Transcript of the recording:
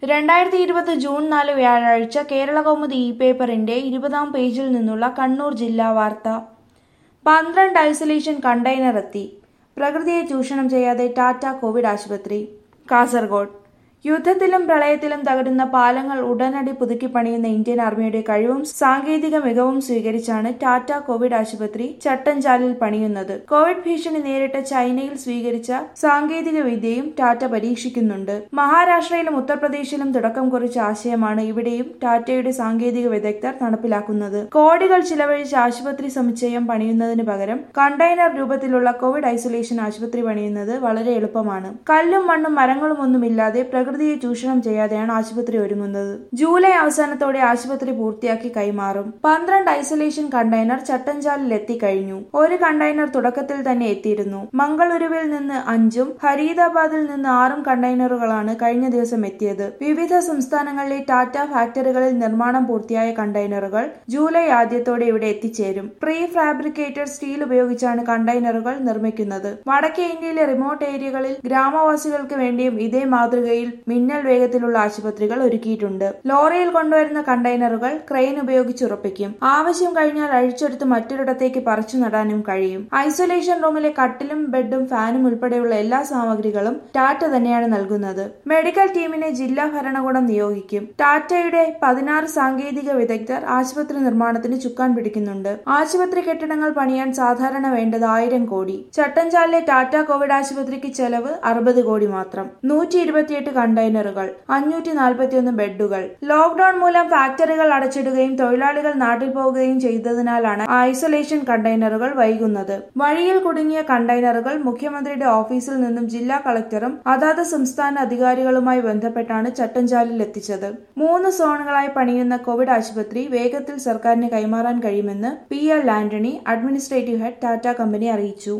രണ്ടായിരത്തി ഇരുപത് ജൂൺ നാല് വ്യാഴാഴ്ച കേരളകൗമുദി ഇ പേപ്പറിന്റെ ഇരുപതാം പേജിൽ നിന്നുള്ള കണ്ണൂർ ജില്ലാ വാർത്ത പന്ത്രണ്ട് ഐസൊലേഷൻ കണ്ടെയ്നർ എത്തി പ്രകൃതിയെ ചൂഷണം ചെയ്യാതെ ടാറ്റ കോവിഡ് ആശുപത്രി കാസർഗോഡ് യുദ്ധത്തിലും പ്രളയത്തിലും തകരുന്ന പാലങ്ങൾ ഉടനടി പുതുക്കിപ്പണിയുന്ന ഇന്ത്യൻ ആർമിയുടെ കഴിവും സാങ്കേതിക മികവും സ്വീകരിച്ചാണ് ടാറ്റ കോവിഡ് ആശുപത്രി ചട്ടഞ്ചാലിൽ പണിയുന്നത് കോവിഡ് ഭീഷണി നേരിട്ട ചൈനയിൽ സ്വീകരിച്ച സാങ്കേതിക വിദ്യയും ടാറ്റ പരീക്ഷിക്കുന്നുണ്ട് മഹാരാഷ്ട്രയിലും ഉത്തർപ്രദേശിലും തുടക്കം കുറിച്ച ആശയമാണ് ഇവിടെയും ടാറ്റയുടെ സാങ്കേതിക വിദഗ്ധർ നടപ്പിലാക്കുന്നത് കോടികൾ ചിലവഴിച്ച് ആശുപത്രി സമുച്ചയം പണിയുന്നതിന് പകരം കണ്ടെയ്നർ രൂപത്തിലുള്ള കോവിഡ് ഐസൊലേഷൻ ആശുപത്രി പണിയുന്നത് വളരെ എളുപ്പമാണ് കല്ലും മണ്ണും മരങ്ങളും ഒന്നുമില്ലാതെ പ്രകൃതിയെ ചൂഷണം ചെയ്യാതെയാണ് ആശുപത്രി ഒരുങ്ങുന്നത് ജൂലൈ അവസാനത്തോടെ ആശുപത്രി പൂർത്തിയാക്കി കൈമാറും പന്ത്രണ്ട് ഐസൊലേഷൻ കണ്ടെയ്നർ ചട്ടഞ്ചാലിൽ എത്തിക്കഴിഞ്ഞു ഒരു കണ്ടെയ്നർ തുടക്കത്തിൽ തന്നെ എത്തിയിരുന്നു മംഗളൂരുവിൽ നിന്ന് അഞ്ചും ഫരീദാബാദിൽ നിന്ന് ആറും കണ്ടെയ്നറുകളാണ് കഴിഞ്ഞ ദിവസം എത്തിയത് വിവിധ സംസ്ഥാനങ്ങളിലെ ടാറ്റ ഫാക്ടറികളിൽ നിർമ്മാണം പൂർത്തിയായ കണ്ടെയ്നറുകൾ ജൂലൈ ആദ്യത്തോടെ ഇവിടെ എത്തിച്ചേരും പ്രീ ഫാബ്രിക്കേറ്റഡ് സ്റ്റീൽ ഉപയോഗിച്ചാണ് കണ്ടെയ്നറുകൾ നിർമ്മിക്കുന്നത് വടക്കേ ഇന്ത്യയിലെ റിമോട്ട് ഏരിയകളിൽ ഗ്രാമവാസികൾക്ക് വേണ്ടിയും ഇതേ മാതൃകയിൽ മിന്നൽ വേഗത്തിലുള്ള ആശുപത്രികൾ ഒരുക്കിയിട്ടുണ്ട് ലോറിയിൽ കൊണ്ടുവരുന്ന കണ്ടെയ്നറുകൾ ക്രെയിൻ ഉപയോഗിച്ച് ഉറപ്പിക്കും ആവശ്യം കഴിഞ്ഞാൽ അഴിച്ചെടുത്ത് മറ്റൊരിടത്തേക്ക് പറിച്ചു നടാനും കഴിയും ഐസൊലേഷൻ റൂമിലെ കട്ടിലും ബെഡും ഫാനും ഉൾപ്പെടെയുള്ള എല്ലാ സാമഗ്രികളും ടാറ്റ തന്നെയാണ് നൽകുന്നത് മെഡിക്കൽ ടീമിനെ ജില്ലാ ഭരണകൂടം നിയോഗിക്കും ടാറ്റയുടെ പതിനാറ് സാങ്കേതിക വിദഗ്ധർ ആശുപത്രി നിർമ്മാണത്തിന് ചുക്കാൻ പിടിക്കുന്നുണ്ട് ആശുപത്രി കെട്ടിടങ്ങൾ പണിയാൻ സാധാരണ വേണ്ടത് ആയിരം കോടി ചട്ടഞ്ചാലിലെ ടാറ്റ കോവിഡ് ആശുപത്രിക്ക് ചെലവ് അറുപത് കോടി മാത്രം നൂറ്റി ഇരുപത്തിയെട്ട് കണ്ടെയ്നറുകൾ അഞ്ഞൂറ്റി നാൽപ്പത്തിയൊന്ന് ബെഡുകൾ ലോക്ഡൌൺ മൂലം ഫാക്ടറികൾ അടച്ചിടുകയും തൊഴിലാളികൾ നാട്ടിൽ പോവുകയും ചെയ്തതിനാലാണ് ഐസൊലേഷൻ കണ്ടെയ്നറുകൾ വൈകുന്നത് വഴിയിൽ കുടുങ്ങിയ കണ്ടെയ്നറുകൾ മുഖ്യമന്ത്രിയുടെ ഓഫീസിൽ നിന്നും ജില്ലാ കളക്ടറും അതാത് സംസ്ഥാന അധികാരികളുമായി ബന്ധപ്പെട്ടാണ് ചട്ടഞ്ചാലിൽ എത്തിച്ചത് മൂന്ന് സോണുകളായി പണിയുന്ന കോവിഡ് ആശുപത്രി വേഗത്തിൽ സർക്കാരിന് കൈമാറാൻ കഴിയുമെന്ന് P L Antony administrative head Tata company അറിയിച്ചു